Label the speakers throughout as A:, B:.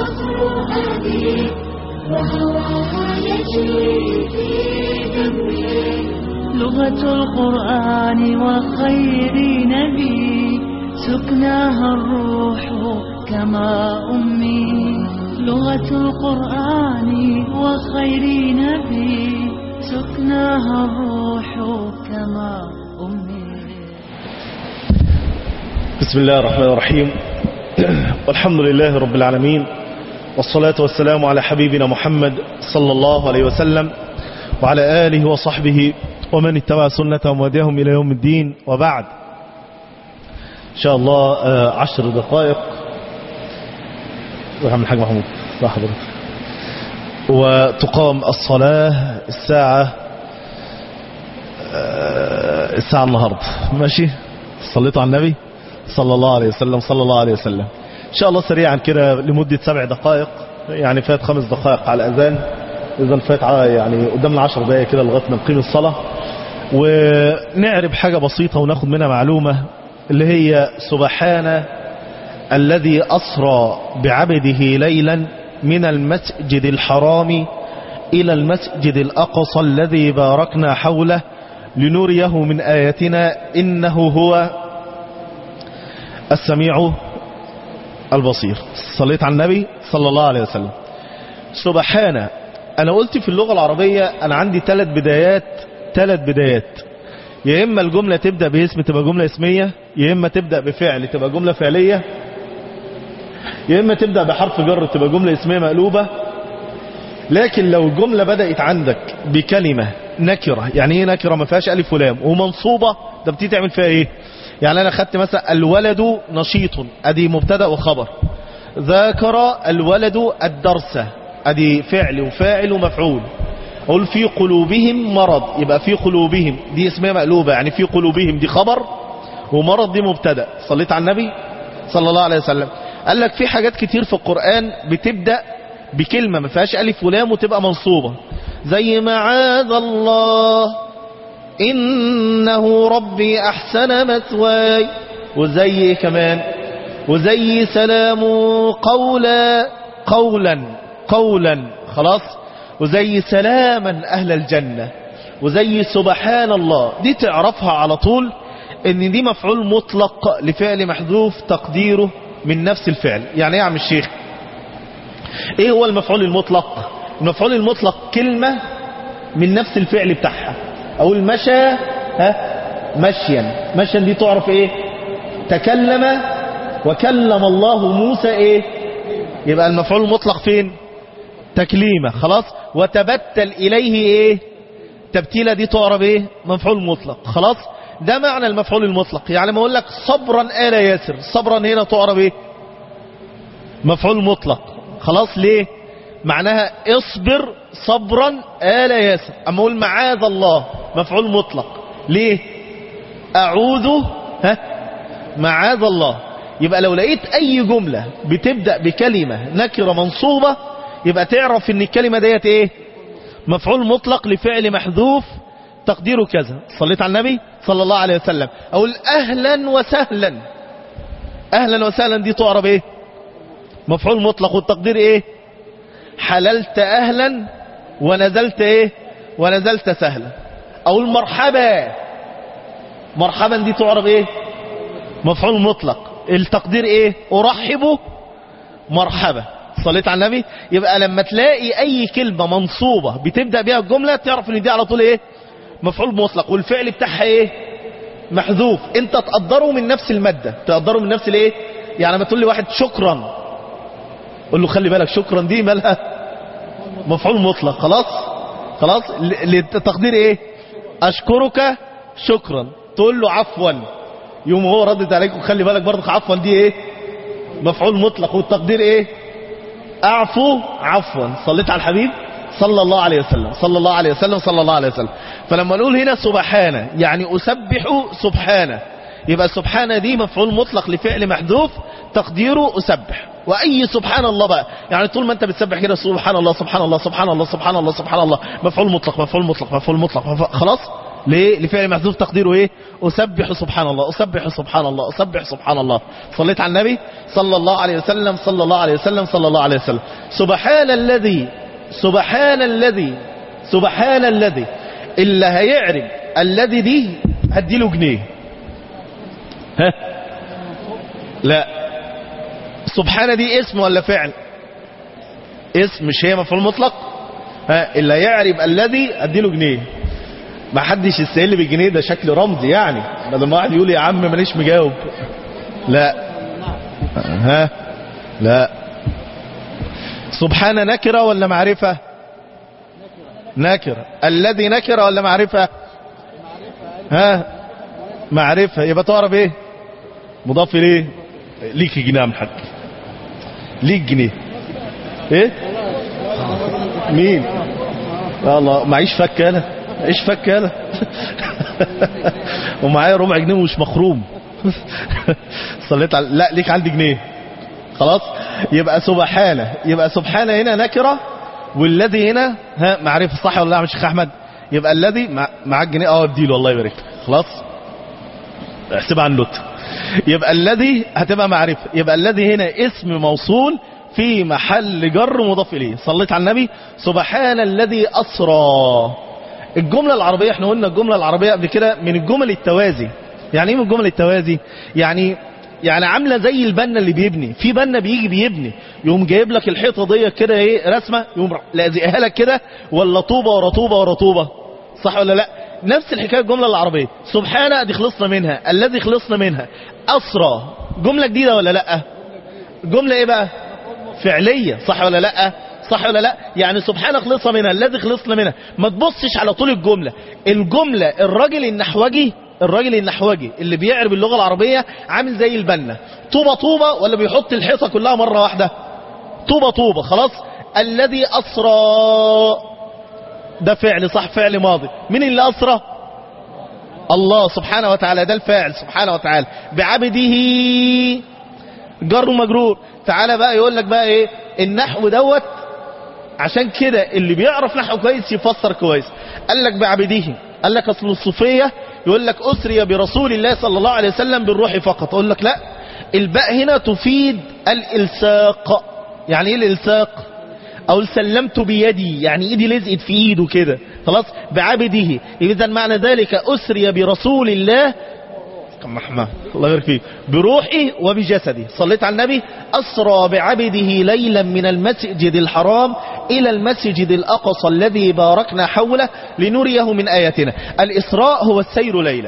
A: روحاني وهواها يجري في دمي
B: لغة القرآن وخير نبي سكناها الروح كما أمي لغة القرآن وخير نبي سكناها الروح كما أمي
C: بسم الله الرحمن الرحيم والحمد لله رب العالمين والصلاة والسلام على حبيبنا محمد صلى الله عليه وسلم وعلى آله وصحبه ومن اتبع سنة وموديهم إلى يوم الدين وبعد إن شاء الله آه، عشر دقائق وعم الحاج محمود صح حضرتك وتقام الصلاة الساعة آه، الساعة النهاردة ماشي صليتوا على النبي صلى الله عليه وسلم صلى الله عليه وسلم إن شاء الله سريعا كده لمدة سبع دقائق يعني فات خمس دقائق على الأذان إذا فات ع- يعني قدامنا عشر دقائق كده لغاية ما نقيم الصلاة ونعرب حاجة بسيطة وناخد منها معلومة اللي هي سبحان الذي أسرى بعبده ليلا من المسجد الحرام إلى المسجد الأقصى الذي باركنا حوله لنريه من آياتنا إنه هو السميع البصير صليت على النبي صلى الله عليه وسلم سبحان أنا قلت في اللغة العربية أنا عندي ثلاث بدايات ثلاث بدايات يا إما الجملة تبدأ باسم تبقى جملة اسمية يا إما تبدأ بفعل تبقى جملة فعلية يا إما تبدأ بحرف جر تبقى جملة اسمية مقلوبة لكن لو الجملة بدأت عندك بكلمة نكرة يعني ايه نكرة ما فيهاش ألف ولام ومنصوبة ده بتيجي تعمل فيها ايه يعني انا خدت مثلا الولد نشيط ادي مبتدا وخبر ذاكر الولد الدرس ادي فعل وفاعل ومفعول قل في قلوبهم مرض يبقى في قلوبهم دي اسمها مقلوبة يعني في قلوبهم دي خبر ومرض دي مبتدا صليت على النبي صلى الله عليه وسلم قال لك في حاجات كتير في القرآن بتبدأ بكلمة ما فيهاش ألف ولام وتبقى منصوبة زي معاذ الله إنه ربي أحسن مثواي وزي إيه كمان وزي سلام قولا قولا قولا خلاص وزي سلاما أهل الجنة وزي سبحان الله دي تعرفها على طول ان دي مفعول مطلق لفعل محذوف تقديره من نفس الفعل يعني ايه يا عم الشيخ ايه هو المفعول المطلق المفعول المطلق كلمة من نفس الفعل بتاعها او المشى ها مشيا مشيا دي تعرف ايه تكلم وكلم الله موسى ايه يبقى المفعول المطلق فين تكليمة خلاص وتبتل اليه ايه تبتيلة دي تعرف ايه مفعول مطلق خلاص ده معنى المفعول المطلق يعني ما اقول لك صبرا آل ياسر صبرا هنا تعرف ايه مفعول مطلق خلاص ليه معناها اصبر صبرا آل ياسر اما اقول معاذ الله مفعول مطلق ليه اعوذ ها معاذ الله يبقى لو لقيت اي جملة بتبدأ بكلمة نكرة منصوبة يبقى تعرف ان الكلمة ديت ايه مفعول مطلق لفعل محذوف تقديره كذا صليت على النبي صلى الله عليه وسلم اقول اهلا وسهلا اهلا وسهلا دي تعرف ايه مفعول مطلق والتقدير ايه حللت اهلا ونزلت ايه ونزلت سهلا اقول مرحبا مرحبا دي تعرف ايه مفعول مطلق التقدير ايه ارحب مرحبا صليت على النبي يبقى لما تلاقي اي كلمة منصوبة بتبدأ بيها الجملة تعرف ان دي على طول ايه مفعول مطلق والفعل بتاعها ايه محذوف انت تقدره من نفس المادة تقدره من نفس الايه يعني ما تقول لي واحد شكرا قول له خلي بالك شكرا دي مالها مفعول مطلق خلاص خلاص للتقدير ايه اشكرك شكرا تقول له عفوا يوم هو ردت عليك وخلي بالك برضك عفوا دي ايه مفعول مطلق والتقدير ايه اعفو عفوا صليت على الحبيب صلى الله عليه وسلم صلى الله عليه وسلم صلى الله عليه وسلم فلما نقول هنا سبحانه يعني أسبح سبحانه يبقى سبحانه دي مفعول مطلق لفعل محذوف تقديره أسبح وأي سبحان الله بقى يعني طول ما أنت بتسبح كده سبحان الله سبحان الله سبحان الله سبحان الله سبحان الله مفعول مطلق مفعول مطلق مفعول مطلق مفعول خلاص ليه لفعل محذوف تقديره ايه اسبح سبحان الله اسبح سبحان الله اسبح سبحان الله صليت على النبي صلى الله عليه وسلم صلى الله عليه وسلم صلى الله عليه وسلم سبحان الذي سبحان الذي سبحان الذي اللي هيعرف الذي دي هديله جنيه ها لا سبحان دي اسم ولا فعل اسم مش هي مفعول مطلق ها اللي يعرف الذي اديله جنيه ما حدش يستقل بالجنيه ده شكل رمزي يعني بدل ما واحد يقول يا عم ماليش مجاوب لا ها لا سبحان نكرة ولا معرفة نكرة الذي نكرة ولا معرفة ها معرفة يبقى تعرف ايه مضاف ليه ليك جنيه يا عم الحاج ليك جنيه ايه مين يا الله معيش فك انا ايش فك انا ومعايا ربع جنيه ومش مخروم صليت على لا ليك عندي جنيه خلاص يبقى سبحانه يبقى سبحانه هنا نكره والذي هنا ها معرفه صح ولا لا يا شيخ احمد يبقى الذي مع- معاك جنيه اه اديله الله يبارك لك. خلاص احسبها عن لوت يبقى الذي هتبقى معرفة يبقى الذي هنا اسم موصول في محل جر مضاف إليه صليت على النبي سبحان الذي أسرى الجملة العربية احنا قلنا الجملة العربية قبل كده من الجمل التوازي يعني ايه من الجمل التوازي يعني يعني عامله زي البنا اللي بيبني في بنا بيجي بيبني يقوم جايب لك الحيطه دي كده ايه رسمه يقوم لازقها لك كده ولا طوبه ورا طوبه ورا طوبه صح ولا لا نفس الحكايه الجمله العربيه سبحانه دي خلصنا منها الذي خلصنا منها اسرى جمله جديده ولا لا جمله ايه بقى فعليه صح ولا لا صح ولا لا يعني سبحانه خلصنا منها الذي خلصنا منها ما تبصش على طول الجمله الجمله الراجل النحوجي الراجل النحوجي اللي بيعرب اللغه العربيه عامل زي البنا طوبه طوبه ولا بيحط الحيطه كلها مره واحده طوبه طوبه خلاص الذي اسرى ده فعل صح فعل ماضي مين اللي أسرى الله سبحانه وتعالى ده الفاعل سبحانه وتعالى بعبده جر ومجرور تعالى بقى يقول لك بقى ايه النحو دوت عشان كده اللي بيعرف نحو كويس يفسر كويس قال لك بعبده قال لك اصل الصوفيه يقول لك اسري برسول الله صلى الله عليه وسلم بالروح فقط اقول لك لا الباء هنا تفيد الالصاق يعني ايه الالصاق او سلمت بيدي يعني ايدي لزقت في ايده كده خلاص بعبده اذا معنى ذلك اسري برسول الله كم محمد الله يبارك فيك بروحه وبجسده صليت على النبي اسرى بعبده ليلا من المسجد الحرام الى المسجد الاقصى الذي باركنا حوله لنريه من اياتنا الاسراء هو السير ليلا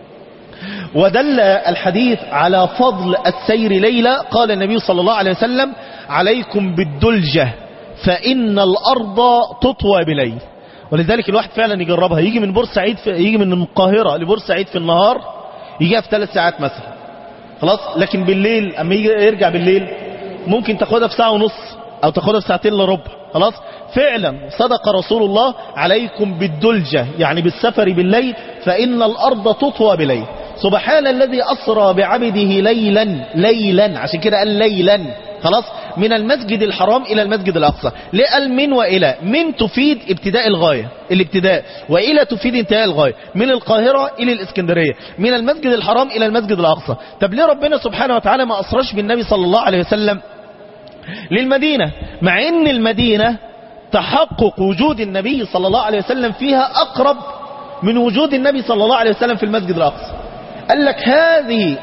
C: ودل الحديث على فضل السير ليلة قال النبي صلى الله عليه وسلم عليكم بالدلجة فإن الأرض تطوى بليل ولذلك الواحد فعلا يجربها يجي من بورسعيد في يجي من القاهرة لبورسعيد في النهار يجيها في ثلاث ساعات مثلا خلاص لكن بالليل اما يجي يرجع بالليل ممكن تاخدها في ساعة ونص او تاخدها في ساعتين الا ربع خلاص فعلا صدق رسول الله عليكم بالدلجة يعني بالسفر بالليل فإن الأرض تطوى بليل سبحان الذي أسرى بعبده ليلا ليلا عشان كده قال ليلا خلاص من المسجد الحرام إلى المسجد الأقصى ليه قال من وإلى من تفيد ابتداء الغاية الابتداء وإلى تفيد انتهاء الغاية من القاهرة إلى الإسكندرية من المسجد الحرام إلى المسجد الأقصى طب ليه ربنا سبحانه وتعالى ما أسرش بالنبي صلى الله عليه وسلم للمدينة مع ان المدينة تحقق وجود النبي صلى الله عليه وسلم فيها اقرب من وجود النبي صلى الله عليه وسلم في المسجد الاقصى قال لك هذه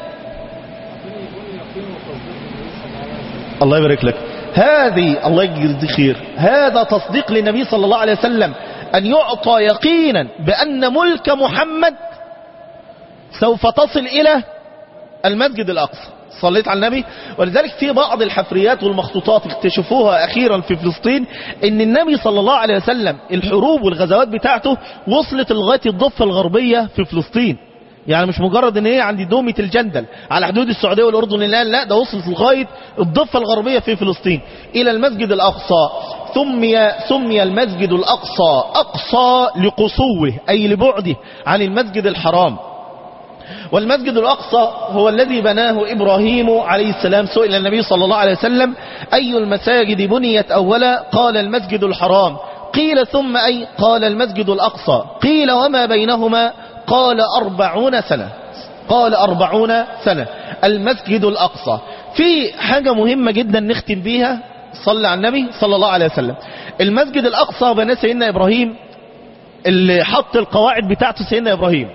C: الله يبارك لك هذه الله يجزيك خير هذا تصديق للنبي صلى الله عليه وسلم ان يعطى يقينا بان ملك محمد سوف تصل الى المسجد الاقصى صليت على النبي ولذلك في بعض الحفريات والمخطوطات اكتشفوها اخيرا في فلسطين ان النبي صلى الله عليه وسلم الحروب والغزوات بتاعته وصلت لغايه الضفه الغربيه في فلسطين يعني مش مجرد ان هي عند دومة الجندل على حدود السعودية والاردن الان لا ده وصلت لغاية الضفة الغربية في فلسطين الى المسجد الاقصى سمي سمي المسجد الاقصى اقصى لقصوه اي لبعده عن المسجد الحرام والمسجد الأقصى هو الذي بناه إبراهيم عليه السلام سئل النبي صلى الله عليه وسلم أي المساجد بنيت أولا قال المسجد الحرام قيل ثم أي قال المسجد الأقصى قيل وما بينهما قال أربعون سنة قال أربعون سنة المسجد الأقصى في حاجة مهمة جدا نختم بيها صلى على النبي صلى الله عليه وسلم المسجد الأقصى بنى سيدنا إبراهيم اللي حط القواعد بتاعته سيدنا إبراهيم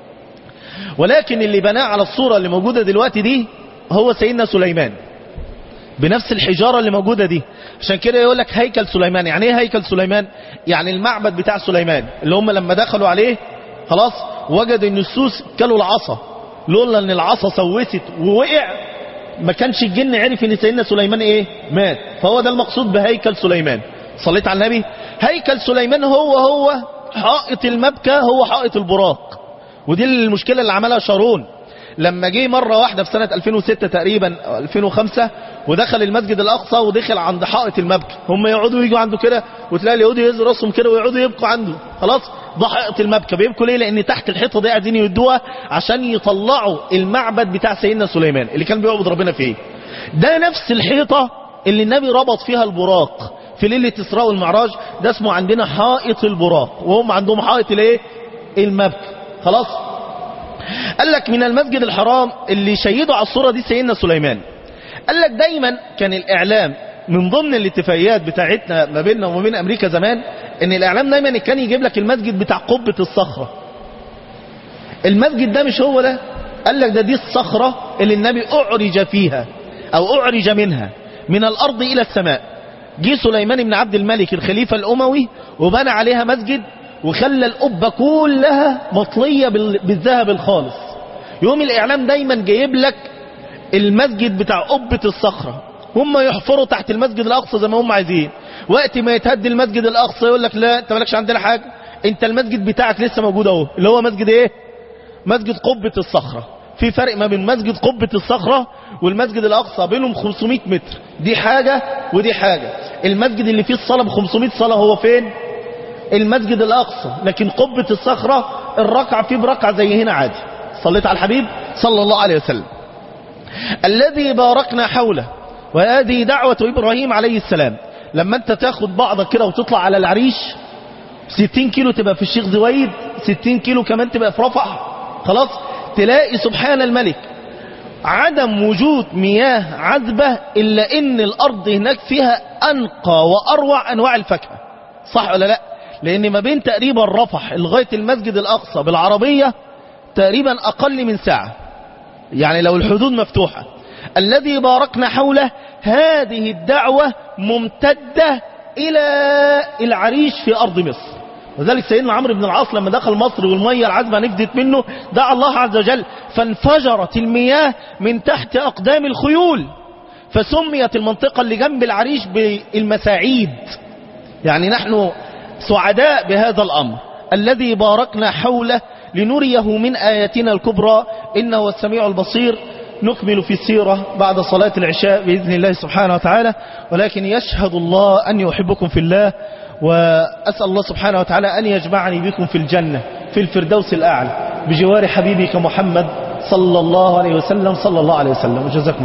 C: ولكن اللي بناه على الصورة اللي موجودة دلوقتي دي هو سيدنا سليمان بنفس الحجارة اللي موجودة دي عشان كده يقول لك هيكل سليمان يعني ايه هيكل سليمان يعني المعبد بتاع سليمان اللي هم لما دخلوا عليه خلاص وجد ان السوس كلوا العصا لولا ان العصا سوست ووقع ما كانش الجن عرف ان سيدنا سليمان ايه مات فهو ده المقصود بهيكل سليمان صليت على النبي هيكل سليمان هو هو حائط المبكى هو حائط البراق ودي المشكلة اللي عملها شارون لما جه مرة واحدة في سنة 2006 تقريبا أو 2005 ودخل المسجد الأقصى ودخل عند حائط المبكى هم يقعدوا يجوا عنده كده وتلاقي اليهود يهزوا راسهم كده ويقعدوا يبقوا عنده خلاص ده حائط المبكى بيبكوا ليه لأن تحت الحيطة دي قاعدين يدوها عشان يطلعوا المعبد بتاع سيدنا سليمان اللي كان بيعبد ربنا فيه ده نفس الحيطة اللي النبي ربط فيها البراق في ليلة إسراء والمعراج ده اسمه عندنا حائط البراق وهم عندهم حائط الايه المبكى خلاص قال لك من المسجد الحرام اللي شيدوا على الصورة دي سيدنا سليمان قال لك دايما كان الإعلام من ضمن الاتفاقيات بتاعتنا ما بيننا وما بين أمريكا زمان ان الإعلام دايما كان يجيب لك المسجد بتاع قبة الصخرة المسجد ده مش هو ده قال لك ده دي الصخرة اللي النبي أعرج فيها أو أعرج منها من الأرض إلى السماء جه سليمان بن عبد الملك الخليفة الأموي وبنى عليها مسجد وخلى القبة كلها مطلية بال- بالذهب الخالص يوم الإعلام دايما جايب لك المسجد بتاع قبة الصخرة هم يحفروا تحت المسجد الأقصى زي ما هم عايزين وقت ما يتهدي المسجد الأقصى يقول لك لا انت مالكش عندنا حاجة انت المسجد بتاعك لسه موجود اهو اللي هو مسجد ايه مسجد قبة الصخرة في فرق ما بين مسجد قبة الصخرة والمسجد الأقصى بينهم 500 متر دي حاجة ودي حاجة المسجد اللي فيه الصلاة ب 500 صلاة هو فين المسجد الأقصى لكن قبة الصخرة الركعة فيه بركعة زي هنا عادي صليت على الحبيب صلى الله عليه وسلم الذي باركنا حوله وهذه دعوة إبراهيم عليه السلام لما انت تاخد بعضك كده وتطلع على العريش 60 كيلو تبقى في الشيخ زويد 60 كيلو كمان تبقى في رفح خلاص تلاقي سبحان الملك عدم وجود مياه عذبة إلا إن الأرض هناك فيها أنقى وأروع أنواع الفاكهة صح ولا لا لأن ما بين تقريبا رفح لغاية المسجد الأقصى بالعربية تقريبا أقل من ساعة يعني لو الحدود مفتوحة الذي باركنا حوله هذه الدعوة ممتدة إلى العريش في أرض مصر وذلك سيدنا عمرو بن العاص لما دخل مصر والمية العذبة نفدت منه دعا الله عز وجل فانفجرت المياه من تحت أقدام الخيول فسميت المنطقة اللي جنب العريش بالمساعيد يعني نحن سعداء بهذا الأمر الذي باركنا حوله لنريه من آياتنا الكبرى إنه هو السميع البصير نكمل في السيرة بعد صلاة العشاء بإذن الله سبحانه وتعالى ولكن يشهد الله أن يحبكم في الله وأسأل الله سبحانه وتعالى أن يجمعني بكم في الجنة في الفردوس الأعلى بجوار حبيبك محمد صلى الله عليه وسلم صلى الله عليه وسلم وجزاكم